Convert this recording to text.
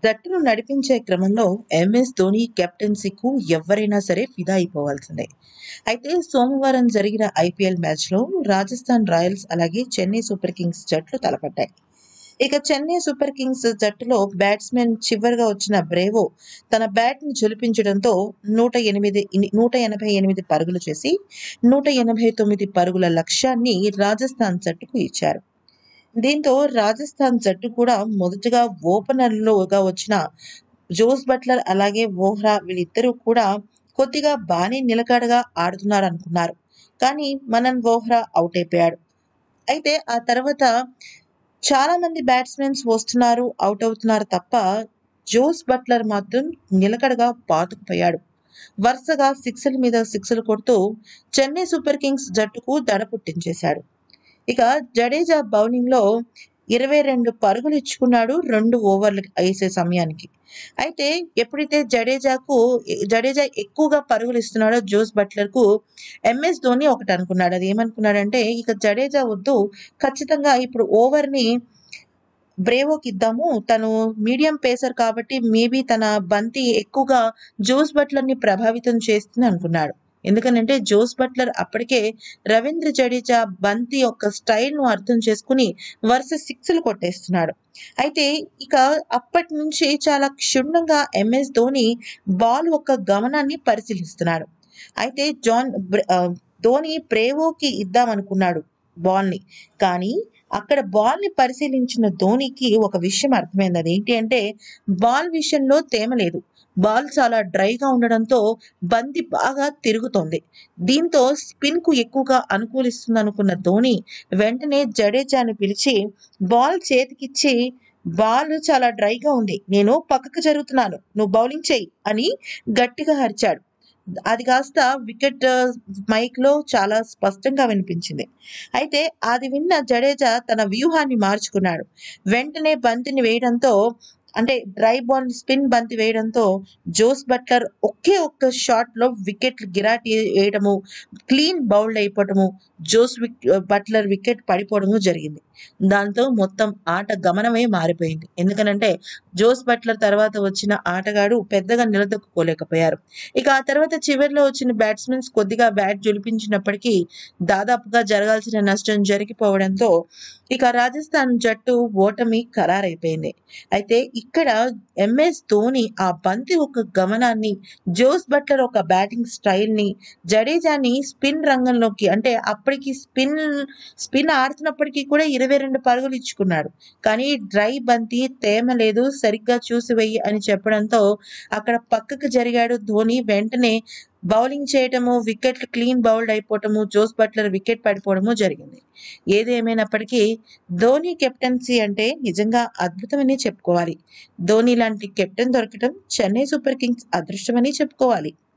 జట్టును నడిపించే క్రమంలో ఎంఎస్ ధోని కెప్టెన్సీకు ఎవరైనా సరే ఫిదా అయిపోవాల్సిందే అయితే సోమవారం జరిగిన ఐపీఎల్ మ్యాచ్లో రాజస్థాన్ రాయల్స్ అలాగే చెన్నై సూపర్ కింగ్స్ జట్లు తలపడ్డాయి ఇక చెన్నై సూపర్ కింగ్స్ జట్టులో బ్యాట్స్మెన్ చివరిగా వచ్చిన బ్రేవో తన బ్యాట్ని ఝులిపించడంతో నూట ఎనిమిది నూట ఎనభై ఎనిమిది పరుగులు చేసి నూట ఎనభై తొమ్మిది పరుగుల లక్ష్యాన్ని రాజస్థాన్ జట్టుకు ఇచ్చారు దీంతో రాజస్థాన్ జట్టు కూడా మొదటగా ఓపెనర్లుగా వచ్చిన జోస్ బట్లర్ అలాగే వోహ్రా వీళ్ళిద్దరూ కూడా కొద్దిగా బాగానే నిలకడగా ఆడుతున్నారు అనుకున్నారు కానీ మనన్ వోహ్రా అవుట్ అయిపోయాడు అయితే ఆ తర్వాత చాలా మంది బ్యాట్స్మెన్స్ వస్తున్నారు అవుట్ అవుతున్నారు తప్ప జోస్ బట్లర్ మాత్రం నిలకడగా పాతుకుపోయాడు వరుసగా సిక్స్ల మీద సిక్స్లు కొడుతూ చెన్నై సూపర్ కింగ్స్ జట్టుకు దడ పుట్టించేశాడు ఇక జడేజా బౌలింగ్లో ఇరవై రెండు పరుగులు ఇచ్చుకున్నాడు రెండు ఓవర్లు వేసే సమయానికి అయితే ఎప్పుడైతే జడేజాకు జడేజా ఎక్కువగా పరుగులు ఇస్తున్నాడో జోస్ బట్లర్కు ఎంఎస్ ధోని ఒకటి అనుకున్నాడు అది ఏమనుకున్నాడంటే ఇక జడేజా వద్దు ఖచ్చితంగా ఇప్పుడు ఓవర్ని బ్రేవోకి ఇద్దాము తను మీడియం పేసర్ కాబట్టి మేబీ తన బంతి ఎక్కువగా జోస్ బట్లర్ని ప్రభావితం చేస్తుంది అనుకున్నాడు ఎందుకనంటే జోస్ బట్లర్ అప్పటికే రవీంద్ర జడేజా బంతి యొక్క స్టైల్ను అర్థం చేసుకుని వరుస సిక్స్లు కొట్టేస్తున్నాడు అయితే ఇక అప్పటి నుంచి చాలా క్షుణ్ణంగా ఎంఎస్ ధోని బాల్ యొక్క గమనాన్ని పరిశీలిస్తున్నాడు అయితే జాన్ ధోని ప్రేవోకి ఇద్దామనుకున్నాడు బాల్ని కానీ అక్కడ బాల్ని పరిశీలించిన ధోనికి ఒక విషయం అర్థమైంది అది ఏంటి అంటే బాల్ విషయంలో తేమ లేదు బాల్ చాలా డ్రైగా ఉండడంతో బంతి బాగా తిరుగుతోంది దీంతో స్పిన్కు ఎక్కువగా అనుకూలిస్తుంది అనుకున్న ధోని వెంటనే జడేజాను పిలిచి బాల్ చేతికిచ్చి బాల్ చాలా డ్రైగా ఉంది నేను పక్కకు జరుగుతున్నాను నువ్వు బౌలింగ్ చేయి అని గట్టిగా అరిచాడు అది కాస్త వికెట్ మైక్లో చాలా స్పష్టంగా వినిపించింది అయితే అది విన్న జడేజా తన వ్యూహాన్ని మార్చుకున్నాడు వెంటనే బంతిని వేయడంతో అంటే డ్రై బాల్ స్పిన్ బంతి వేయడంతో జోస్ బట్లర్ ఒకే ఒక్క షాట్లో వికెట్లు గిరాటీ వేయడము క్లీన్ బౌల్డ్ అయిపోవటము జోస్ విక్ బట్లర్ వికెట్ పడిపోవడము జరిగింది దాంతో మొత్తం ఆట గమనమే మారిపోయింది ఎందుకనంటే జోస్ బట్లర్ తర్వాత వచ్చిన ఆటగాడు పెద్దగా నిలదొక్కుకోలేకపోయారు ఇక ఆ తర్వాత చివరిలో వచ్చిన బ్యాట్స్మెన్స్ కొద్దిగా బ్యాట్ జొలిపించినప్పటికీ దాదాపుగా జరగాల్సిన నష్టం జరిగిపోవడంతో ఇక రాజస్థాన్ జట్టు ఓటమి ఖరారైపోయింది అయితే ఇక్కడ ఎంఎస్ ధోని ఆ బంతి ఒక గమనాన్ని జోస్ బట్లర్ ఒక బ్యాటింగ్ స్టైల్ని జడేజాని స్పిన్ రంగంలోకి అంటే అప్పటికి స్పిన్ స్పిన్ ఆడుతున్నప్పటికీ కూడా ఇరవై రెండు పరుగులు ఇచ్చుకున్నాడు కానీ డ్రై బంతి తేమ లేదు సరిగ్గా చూసి వెయ్యి అని చెప్పడంతో అక్కడ పక్కకు జరిగాడు ధోని వెంటనే బౌలింగ్ చేయటము వికెట్లు క్లీన్ బౌల్డ్ అయిపోవటము జోస్ బట్లర్ వికెట్ పడిపోవడము జరిగింది ఏదేమైనప్పటికీ ధోని కెప్టెన్సీ అంటే నిజంగా అద్భుతమని చెప్పుకోవాలి ధోని లాంటి కెప్టెన్ దొరకటం చెన్నై సూపర్ కింగ్స్ అదృష్టమని చెప్పుకోవాలి